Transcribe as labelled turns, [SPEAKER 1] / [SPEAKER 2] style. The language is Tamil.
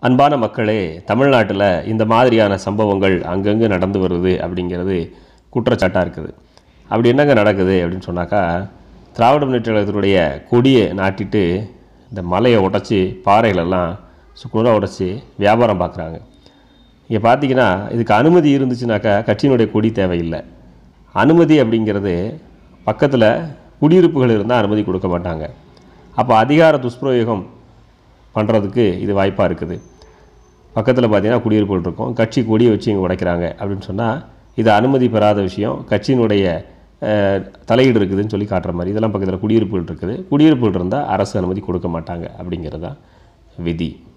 [SPEAKER 1] அன்பான மக்களே தமிழ்நாட்டில் இந்த மாதிரியான சம்பவங்கள் அங்கங்கே நடந்து வருது அப்படிங்கிறது குற்றச்சாட்டாக இருக்குது அப்படி என்னங்க நடக்குது அப்படின்னு சொன்னாக்கா திராவிட முன்னேற்ற கழகத்தினுடைய கொடியை நாட்டிட்டு இந்த மலையை உடச்சி பாறைகளெல்லாம் சுக்குனராக உடச்சி வியாபாரம் பார்க்குறாங்க இங்கே பார்த்தீங்கன்னா இதுக்கு அனுமதி இருந்துச்சுனாக்கா கட்சியினுடைய கொடி தேவையில்லை அனுமதி அப்படிங்கிறது பக்கத்தில் குடியிருப்புகள் இருந்தால் அனுமதி கொடுக்க மாட்டாங்க அப்போ அதிகார துஷ்பிரயோகம் பண்ணுறதுக்கு இது வாய்ப்பாக இருக்குது பக்கத்தில் பார்த்தீங்கன்னா குடியிருப்புகள் இருக்கும் கட்சி கொடியை வச்சு இங்கே உடைக்கிறாங்க அப்படின்னு சொன்னால் இது அனுமதி பெறாத விஷயம் கட்சியினுடைய அஹ், தலையீடு இருக்குதுன்னு சொல்லி காட்டுற மாதிரி இதெல்லாம் பக்கத்தில் குடியிருப்புகள் இருக்குது குடியிருப்புகள் இருந்தால் அரசு அனுமதி கொடுக்க மாட்டாங்க அப்படிங்கிறது தான் விதி